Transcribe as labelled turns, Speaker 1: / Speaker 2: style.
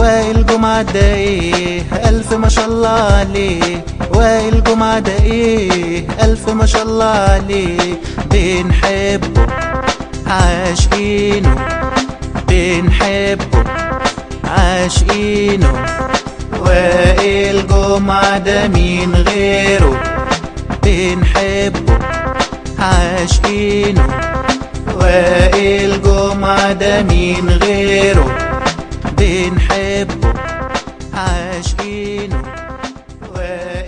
Speaker 1: وائل جمعة ده ايه ألف ما شاء الله عليه وائل جمعة ده ايه ألف ما شاء الله عليه بنحبه عاشقينه بنحبه عاشقينه وائل جمعة ده مين غيره بنحبه عاشقينه وائل جمعة ده مين غيره بنحبه عاشقينه وائل